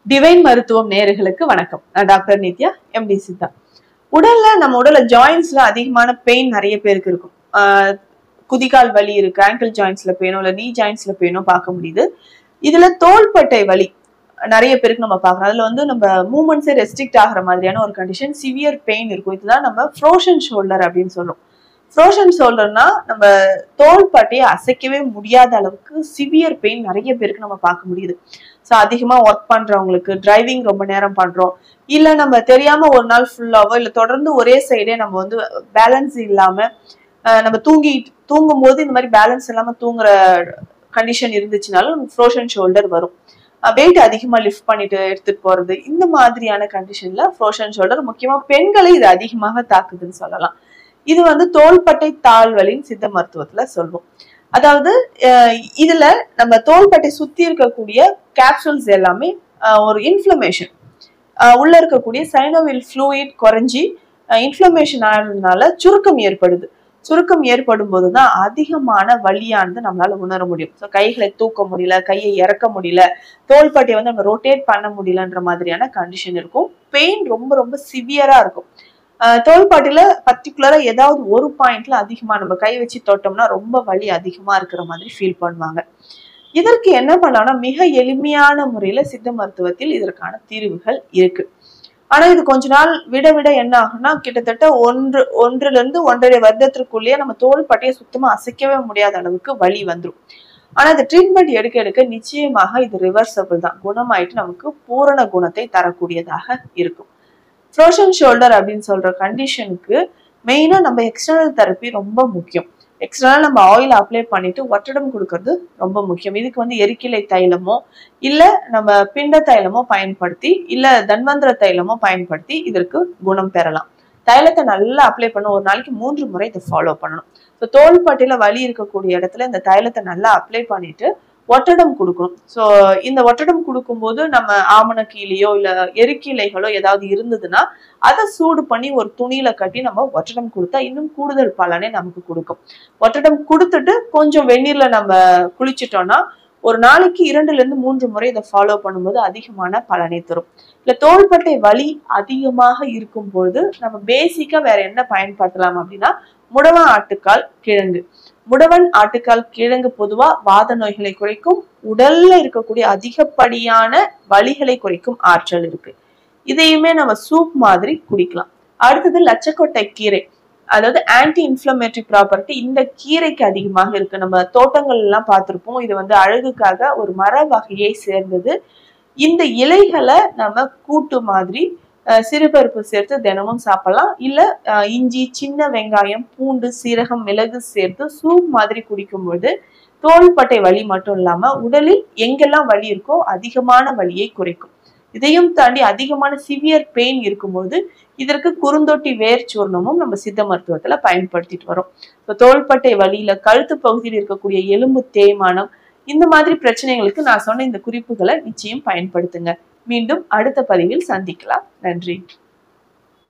divine மருத்துவம் நேயர்களுக்கு வணக்கம் நான் டாக்டர் நித்யா எம்டி சித்தா உடல்ல நம்ம உடல்ல ஜாயின்ஸ்ல அதிகமான பெயின் நிறைய பேருக்கு இருக்கும் ஆஹ் குதிகால் வலி இருக்கு ஆங்கிள் ஜாயின்ஸ்ல பெயினோ இல்ல நீ ஜாயின்ஸ்ல பெயினோ பார்க்க முடியுது இதுல தோள்பட்டை வலி நிறைய பேருக்கு நம்ம பார்க்கறோம் அதுல வந்து நம்ம மூமெண்ட்ஸே ரெஸ்ட்ரிக்ட் ஆகிற மாதிரியான ஒரு கண்டிஷன் சிவியர் பெயின் இருக்கும் இதுதான் நம்ம ஃப்ரோஷன் ஷோல்டர் அப்படின்னு சொல்றோம் ஃப்ரோஷன் ஷோல்டர்னா நம்ம தோள்பட்டையை அசைக்கவே முடியாத அளவுக்கு சிவியர் பெயின் நிறைய பேருக்கு நம்ம பார்க்க முடியுது ஸோ அதிகமாக ஒர்க் பண்றவங்களுக்கு டிரைவிங் ரொம்ப நேரம் பண்றோம் இல்லை நம்ம தெரியாம ஒரு நாள் ஃபுல்லாவோ இல்லை தொடர்ந்து ஒரே சைடே நம்ம வந்து பேலன்ஸ் இல்லாம அஹ் நம்ம தூங்கி தூங்கும் போது இந்த மாதிரி பேலன்ஸ் இல்லாம தூங்குற கண்டிஷன் இருந்துச்சுனாலும் ஃப்ரோஷன் ஷோல்டர் வரும் வெயிட் அதிகமா லிஃப்ட் பண்ணிட்டு எடுத்துட்டு போறது இந்த மாதிரியான கண்டிஷன்ல ஃப்ரோஷன் ஷோல்டர் முக்கியமா பெண்களை இது அதிகமாக தாக்குதுன்னு சொல்லலாம் இது வந்து தோள்பட்டை தாழ்வலின் சித்த மருத்துவத்துல சொல்வோம் அதாவது அஹ் இதுல நம்ம தோள்பட்டை சுத்தி இருக்கக்கூடிய கேப்சூல்ஸ் எல்லாமே அஹ் ஒரு இன்ஃப்ளமேஷன் உள்ள இருக்கக்கூடிய சைனோவில் ஃப்ளூயிட் குறைஞ்சி இன்ஃப்ளமேஷன் ஆனதுனால சுருக்கம் ஏற்படுது சுருக்கம் ஏற்படும் போதுதான் அதிகமான வலியானது நம்மளால உணர முடியும் ஸோ கைகளை தூக்க முடியல கையை இறக்க முடியல தோள்பட்டையை வந்து நம்ம ரொட்டேட் பண்ண முடியலன்ற மாதிரியான கண்டிஷன் இருக்கும் பெயின் ரொம்ப ரொம்ப சிவியரா இருக்கும் ஆஹ் தோள்பட்டையில பர்டிகுலரா ஏதாவது ஒரு பாயிண்ட்ல அதிகமா நம்ம கை வச்சு தொட்டோம்னா ரொம்ப வலி அதிகமா இருக்கிற மாதிரி ஃபீல் பண்ணுவாங்க இதற்கு என்ன பண்ணலாம்னா மிக எளிமையான முறையில சித்த மருத்துவத்தில் இதற்கான தீர்வுகள் இருக்கு ஆனா இது கொஞ்ச நாள் விட விட என்ன ஆகும்னா கிட்டத்தட்ட ஒன்று ஒன்றுல இருந்து ஒன்றரை வருடத்திற்குள்ளேயே நம்ம தோள்பட்டையை சுத்தமா அசைக்கவே முடியாத அளவுக்கு வலி வந்துடும் ஆனா இந்த ட்ரீட்மெண்ட் எடுக்க எடுக்க நிச்சயமாக இது ரிவர்சபிள் தான் குணமாயிட்டு நமக்கு பூரண குணத்தை தரக்கூடியதாக இருக்கும் ஃப்ரோஷன் ஷோல்டர் அப்படின்னு சொல்ற கண்டிஷனுக்கு மெயினா நம்ம எக்ஸ்டர்னல் தெரப்பி ரொம்ப முக்கியம் எக்ஸ்டர்னல் நம்ம ஆயில் அப்ளை பண்ணிட்டு ஒட்டடம் கொடுக்கறது ரொம்ப முக்கியம் இதுக்கு வந்து எரிக்கிளை தைலமோ இல்ல நம்ம பிண்ட தைலமோ பயன்படுத்தி இல்ல தன்வந்திர தைலமோ பயன்படுத்தி இதற்கு குணம் பெறலாம் தைலத்தை நல்லா அப்ளை பண்ண ஒரு நாளைக்கு மூன்று முறை இதை ஃபாலோ பண்ணணும் ஸோ தோள்பட்டையில வலி இருக்கக்கூடிய இடத்துல இந்த தைலத்தை நல்லா அப்ளை பண்ணிட்டு ஒட்டடம் கொடுக்கணும் ஸோ இந்த ஒட்டடம் கொடுக்கும்போது நம்ம ஆமணக்கீலையோ இல்ல எரிக்கீலைகளோ ஏதாவது இருந்ததுன்னா அதை சூடு பண்ணி ஒரு துணியில கட்டி நம்ம ஒட்டடம் கொடுத்தா இன்னும் கூடுதல் பலனை நமக்கு கொடுக்கும் ஒட்டடம் கொடுத்துட்டு கொஞ்சம் வெந்நீர்ல நம்ம குளிச்சிட்டோம்னா ஒரு நாளைக்கு இரண்டுல இருந்து மூன்று முறை இதை ஃபாலோ பண்ணும்போது அதிகமான பலனை தரும் இல்ல தோள்பட்டை வலி அதிகமாக இருக்கும் பொழுது நம்ம பேசிக்கா வேற என்ன பயன்படுத்தலாம் அப்படின்னா முடவன் ஆட்டுக்கால் கிழங்கு முடவன் ஆட்டுக்கால் கிழங்கு பொதுவா வாத நோய்களை குறைக்கும் உடல்ல இருக்கக்கூடிய அதிகப்படியான வலிகளை குறைக்கும் ஆற்றல் இருக்கு இதையுமே நம்ம சூப் மாதிரி குடிக்கலாம் அடுத்தது லட்சக்கொட்டை கீரை அதாவது ஆன்டி இன்ஃப்ளமேட்டரி ப்ராப்பர்ட்டி இந்த கீரைக்கு அதிகமாக இருக்கு நம்ம தோட்டங்கள் எல்லாம் பார்த்திருப்போம் இது வந்து அழகுக்காக ஒரு மர வகையை சேர்ந்தது இந்த இலைகளை நம்ம கூட்டு மாதிரி அஹ், சிறுபருப்பு சேர்த்து தினமும் சாப்பிடலாம் இல்ல அஹ், இஞ்சி சின்ன வெங்காயம் பூண்டு சீரகம் மிளகு சேர்த்து சூப் மாதிரி குடிக்கும்போது தோள்பட்டை வலி மட்டும் இல்லாம உடலில் எங்கெல்லாம் வலி இருக்கோ அதிகமான வலியை குறைக்கும் இதையும் தாண்டி அதிகமான சிவியர் பெயின் இருக்கும்போது இதற்கு குறுந்தொட்டி வேர் சூர்ணமும் நம்ம சித்த மருத்துவத்துல பயன்படுத்திட்டு வரோம் இப்போ தோள்பட்டை வலியில கழுத்து பகுதியில் இருக்கக்கூடிய எலும்பு தேய்மானம் இந்த மாதிரி பிரச்சனைகளுக்கு நான் சொன்ன இந்த குறிப்புகளை நிச்சயம் பயன்படுத்துங்க மீண்டும் அடுத்த பதிவில் சந்திக்கலாம் நன்றி